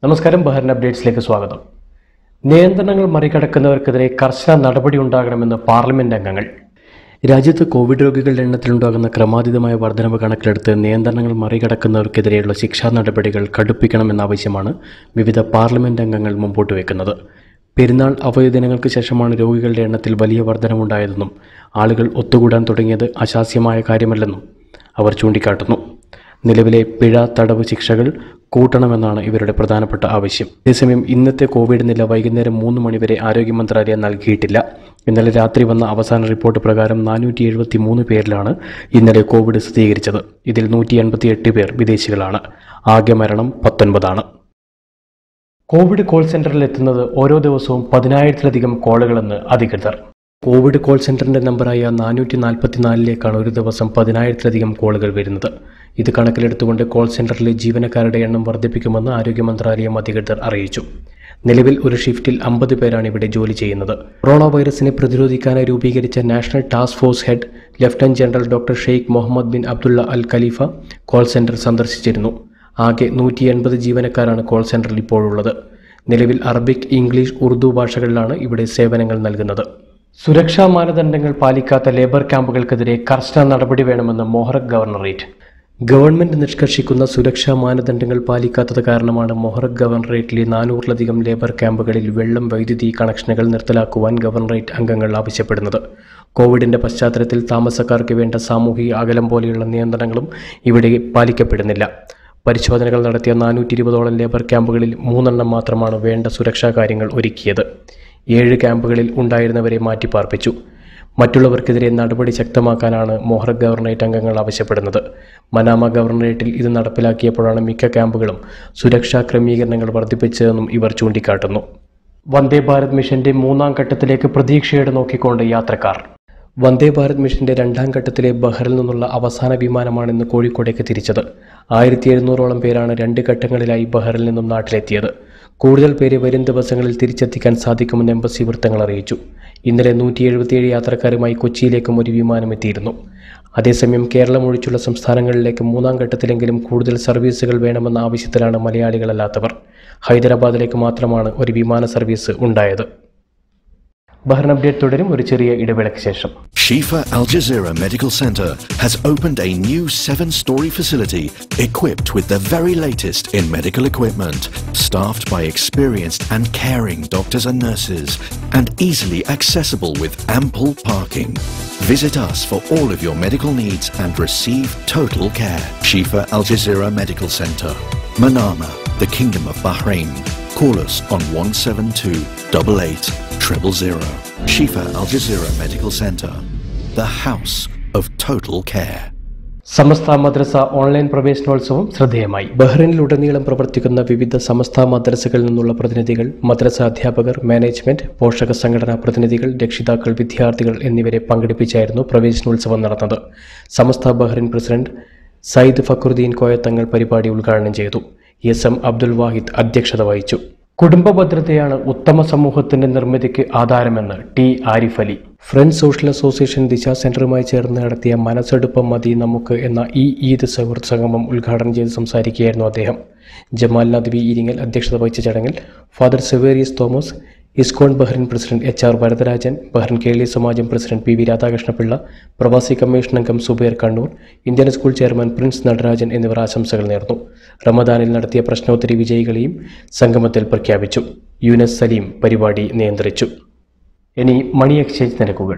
നമസ്കാരം ബഹറിൻ അപ്ഡേറ്റ്സിലേക്ക് സ്വാഗതം നിയന്ത്രണങ്ങൾ മറികടക്കുന്നവർക്കെതിരെ കർശന നടപടി ഉണ്ടാകണമെന്ന് പാർലമെന്റ് അംഗങ്ങൾ രാജ്യത്ത് കോവിഡ് രോഗികളുടെ എണ്ണത്തിലുണ്ടാകുന്ന ക്രമാതീതമായ വർധനവ് കണക്കിലെടുത്ത് നിയന്ത്രണങ്ങൾ മറികടക്കുന്നവർക്കെതിരെയുള്ള ശിക്ഷാ നടപടികൾ കടുപ്പിക്കണമെന്ന ആവശ്യമാണ് വിവിധ പാർലമെന്റ് അംഗങ്ങൾ മുമ്പോട്ട് വയ്ക്കുന്നത് പെരുന്നാൾ അവധി ദിനങ്ങൾക്ക് ശേഷമാണ് രോഗികളുടെ എണ്ണത്തിൽ വലിയ വർധനവുണ്ടായതെന്നും ആളുകൾ ഒത്തുകൂടാൻ തുടങ്ങിയത് അശാസ്യമായ കാര്യമല്ലെന്നും അവർ ചൂണ്ടിക്കാട്ടുന്നു നിലവിലെ പിഴ തടവ് ശിക്ഷകൾ കൂട്ടണമെന്നാണ് ഇവരുടെ പ്രധാനപ്പെട്ട ആവശ്യം അതേസമയം ഇന്നത്തെ കോവിഡ് നില വൈകുന്നേരം മൂന്ന് മണിവരെ ആരോഗ്യ മന്ത്രാലയം നൽകിയിട്ടില്ല ഇന്നലെ രാത്രി വന്ന അവസാന റിപ്പോർട്ട് പ്രകാരം നാനൂറ്റി എഴുപത്തി മൂന്ന് പേരിലാണ് ഇന്നലെ കോവിഡ് സ്ഥിരീകരിച്ചത് ഇതിൽ നൂറ്റി എൺപത്തി എട്ട് പേർ വിദേശികളാണ് ആകെ മരണം പത്തൊൻപതാണ് കോവിഡ് കോൾ സെന്ററിൽ എത്തുന്നത് ഓരോ ദിവസവും പതിനായിരത്തിലധികം കോളുകളെന്ന് അധികൃതർ കോവിഡ് കോൾ സെന്ററിന്റെ നമ്പറായ നാനൂറ്റി നാൽപ്പത്തിനാലിലേക്കാണ് ഒരു ദിവസം പതിനായിരത്തിലധികം കോളുകൾ വരുന്നത് ഇത് കണക്കിലെടുത്തുകൊണ്ട് കോൾ സെന്ററിലെ ജീവനക്കാരുടെ എണ്ണം വർദ്ധിപ്പിക്കുമെന്ന് ആരോഗ്യ മന്ത്രാലയം അധികൃതർ അറിയിച്ചു നിലവിൽ ഒരു ഷിഫ്റ്റിൽ അമ്പത് പേരാണ് ഇവിടെ ജോലി ചെയ്യുന്നത് കൊറോണ വൈറസിനെ പ്രതിരോധിക്കാനായി രൂപീകരിച്ച national task force head lieutenant general doctor Sheikh Mohammed bin Abdullah Al Khalifa call centre സന്ദർശിച്ചിരുന്നു ആകെ നൂറ്റി എൺപത് ജീവനക്കാരാണ് കോൾ സെന്ററിൽ ഇപ്പോഴുള്ളത് നിലവിൽ അറബിക് ഇംഗ്ലീഷ് ഉറുദു ഭാഷകളിലാണ് ഇവിടെ സേവനങ്ങൾ നൽകുന്നത് സുരക്ഷാ മാനദണ്ഡങ്ങൾ പാലിക്കാത്ത ലേബർ ക്യാമ്പുകൾക്കെതിരെ കർശന നടപടി വേണമെന്ന് മൊഹറക് ഗവർണറേറ്റ് ഗവൺമെന്റ് നിഷ്കർഷിക്കുന്ന സുരക്ഷാ മാനദണ്ഡങ്ങൾ പാലിക്കാത്തത് കാരണമാണ് മൊഹറക് ഗവർണറേറ്റിലെ നാനൂറിലധികം ലേബർ ക്യാമ്പുകളിൽ വെള്ളം വൈദ്യുതി കണക്ഷനുകൾ നിർത്തലാക്കുവാൻ ഗവർണറേറ്റ് അംഗങ്ങൾ ആവശ്യപ്പെടുന്നത് കോവിഡിന്റെ പശ്ചാത്തലത്തിൽ താമസക്കാർക്ക് വേണ്ട സാമൂഹിക അകലം പോലെയുള്ള നിയന്ത്രണങ്ങളും ഇവിടെ പാലിക്കപ്പെടുന്നില്ല പരിശോധനകൾ നടത്തിയ നാനൂറ്റി ഇരുപതോളം ലേബർ ക്യാമ്പുകളിൽ മൂന്നെണ്ണം മാത്രമാണ് വേണ്ട സുരക്ഷാ കാര്യങ്ങൾ ഒരുക്കിയത് ഏഴ് ക്യാമ്പുകളിൽ ഉണ്ടായിരുന്നവരെ മാറ്റിപ്പാർപ്പിച്ചു മറ്റുള്ളവർക്കെതിരെ നടപടി ശക്തമാക്കാനാണ് മോഹർ ഗവർണറേറ്റ് അംഗങ്ങൾ ആവശ്യപ്പെടുന്നത് മനാമ ഗവർണറേറ്റിൽ ഇത് നടപ്പിലാക്കിയപ്പോഴാണ് മിക്ക ക്യാമ്പുകളും സുരക്ഷാ ക്രമീകരണങ്ങൾ വർദ്ധിപ്പിച്ചതെന്നും ഇവർ ചൂണ്ടിക്കാട്ടുന്നു വന്ദേ ഭാരത് മിഷന്റെ മൂന്നാം ഘട്ടത്തിലേക്ക് പ്രതീക്ഷയോടെ നോക്കിക്കൊണ്ട് യാത്രക്കാർ വന്ദേ ഭാരത് മിഷന്റെ രണ്ടാം ഘട്ടത്തിലെ ബഹറിൽ നിന്നുള്ള അവസാന വിമാനമാണ് ഇന്ന് കോഴിക്കോടേക്ക് തിരിച്ചത് ആയിരത്തി എഴുന്നൂറോളം പേരാണ് രണ്ട് ഘട്ടങ്ങളിലായി ബഹറിൽ നിന്നും നാട്ടിലെത്തിയത് കൂടുതൽ പേരെ വരും ദിവസങ്ങളിൽ തിരിച്ചെത്തിക്കാൻ സാധിക്കുമെന്ന് എംബസി വൃത്തങ്ങൾ അറിയിച്ചു ഇന്നലെ നൂറ്റി എഴുപത്തിയേഴ് യാത്രക്കാരുമായി കൊച്ചിയിലേക്കും ഒരു വിമാനം എത്തിയിരുന്നു അതേസമയം കേരളം ഒഴിച്ചുള്ള സംസ്ഥാനങ്ങളിലേക്ക് മൂന്നാം ഘട്ടത്തിലെങ്കിലും കൂടുതൽ സർവീസുകൾ വേണമെന്ന ആവശ്യത്തിലാണ് മലയാളികളല്ലാത്തവർ ഹൈദരാബാദിലേക്ക് മാത്രമാണ് ഒരു വിമാന സർവീസ് ഉണ്ടായത് ബഹ്റൻ അപ്ഡേറ്റ് തുടരും ഒരു ചെറിയ ഇടവേളയ്ക്ക് ശേഷം Shifa Al Jazeera Medical Center has opened a new seven story facility equipped with the very latest in medical equipment, staffed by experienced and caring doctors and nurses, and easily accessible with ample parking. Visit us for all of your medical needs and receive total care. Shifa Al Jazeera Medical Center, Manama, the Kingdom of Bahrain. Call us on 172 88 000. Shifa Al Jazeera Medical Center, the house of total care. Samastha മദ്രസ online പ്രവേശനോത്സവം ശ്രദ്ധേയമായി ബഹ്റിനിലുടനീളം പ്രവർത്തിക്കുന്ന വിവിധ സമസ്ത മദ്രസകളിൽ നിന്നുള്ള പ്രതിനിധികൾ മദ്രസ അധ്യാപകർ management പോഷക സംഘടനാ പ്രതിനിധികൾ രക്ഷിതാക്കൾ വിദ്യാർത്ഥികൾ എന്നിവരെ പങ്കെടുപ്പിച്ചായിരുന്നു പ്രവേശനോത്സവം നടന്നത് സമസ്ത ബഹ്റിൻ പ്രസിഡന്റ് സയ്യിദ് ഫക്രുദ്ദീൻ കോയത്തങ്ങൾ പരിപാടി ഉദ്ഘാടനം ചെയ്തു എസ് എം അബ്ദുൽ വാഹിദ് അധ്യക്ഷത വഹിച്ചു കുടുംബ ഭദ്രതയാണ് ഉത്തമ സമൂഹത്തിന്റെ നിർമ്മിതിക്ക് ആധാരമെന്ന് T Arif Ali friends social association Disha സെന്ററുമായി ചേർന്ന് നടത്തിയ മനസ്സെടുപ്പം മതി നമുക്ക് എന്ന ഈ ഈദ് സൗഹൃദ സംഗമം ഉദ്ഘാടനം ചെയ്ത് സംസാരിക്കുകയായിരുന്നു അദ്ദേഹം ജമാൽ നദ്വി ഇരിങ്ങൽ അധ്യക്ഷത വഹിച്ച ചടങ്ങിൽ father Severios Thomas ISKCON Bahrain president H R Varadarajan Bahrain Keraleeya Samajam president P V Radhakrishnapillai പ്രവാസി കമ്മീഷൻ അംഗം Subair Kannur Indian school chairman prince Natarajan എന്നിവർ ആശംസകൾ നേർന്നു റമദാനിൽ നടത്തിയ പ്രശ്നോത്തരി വിജയികളെയും സംഗമത്തിൽ പ്രഖ്യാപിച്ചു യൂനസ് സലീം പരിപാടി നിയന്ത്രിച്ചു ഇനി മണി എക്സ്ചേഞ്ച് നിരക്കുകൾ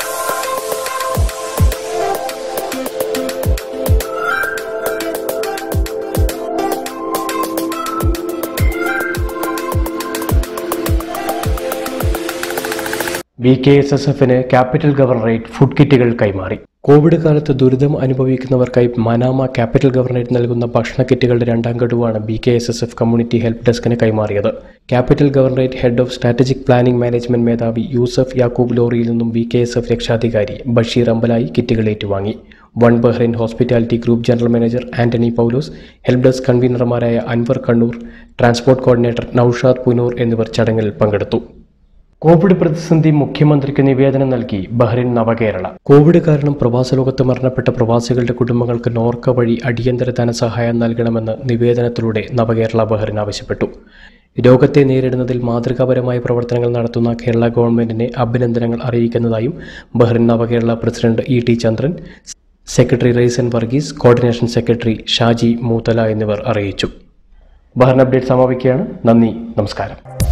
ബി കെ എസ് എസ് എഫിന് ക്യാപിറ്റൽ ഗവർണറേറ്റ് ഫുഡ് കിറ്റുകൾ കൈമാറി കോവിഡ് കാലത്ത് ദുരിതം അനുഭവിക്കുന്നവർക്കായി മനാമ ക്യാപിറ്റൽ ഗവർണറേറ്റ് നൽകുന്ന ഭക്ഷണ കിറ്റുകളുടെ രണ്ടാം ഗഡുവാണ് B K S S F community help ഡെസ്കിന് കൈമാറിയത് capital governorate head of strategic planning management മേധാവി യൂസഫ് യാക്കൂബ് ലോറിയിൽ നിന്നും ബി കെ എസ് എഫ് രക്ഷാധികാരി ബഷീർ അമ്പലായി കിറ്റുകൾ ഏറ്റുവാങ്ങി one Bahrain hospitality group general manager Antony Paulose help desk കൺവീനർമാരായ അൻവർ കണ്ണൂർ ട്രാൻസ്പോർട്ട് കോർഡിനേറ്റർ നൌഷാദ് പുനൂർ എന്നിവർ ചടങ്ങിൽ പങ്കെടുത്തു കോവിഡ് പ്രതിസന്ധി മുഖ്യമന്ത്രിക്ക് നിവേദനം നൽകി ബഹ്റിൻ നവകേരള കോവിഡ് കാരണം പ്രവാസ ലോകത്ത് മരണപ്പെട്ട പ്രവാസികളുടെ കുടുംബങ്ങൾക്ക് നോർക്ക വഴി അടിയന്തര ധനസഹായം നൽകണമെന്ന് നിവേദനത്തിലൂടെ നവകേരള ബഹ്റിൻ ആവശ്യപ്പെട്ടു രോഗത്തെ നേരിടുന്നതിൽ മാതൃകാപരമായ പ്രവർത്തനങ്ങൾ നടത്തുന്ന കേരള ഗവൺമെന്റിനെ അഭിനന്ദനങ്ങൾ അറിയിക്കുന്നതായും Bahrain Navakerala president E T Chandran secretary Raisan Varghese coordination secretary Shaji Moothala എന്നിവർ അറിയിച്ചു ബഹ്റിൻ അപ്ഡേറ്റ് സമാപിക്കുകയാണ് നന്ദി നമസ്കാരം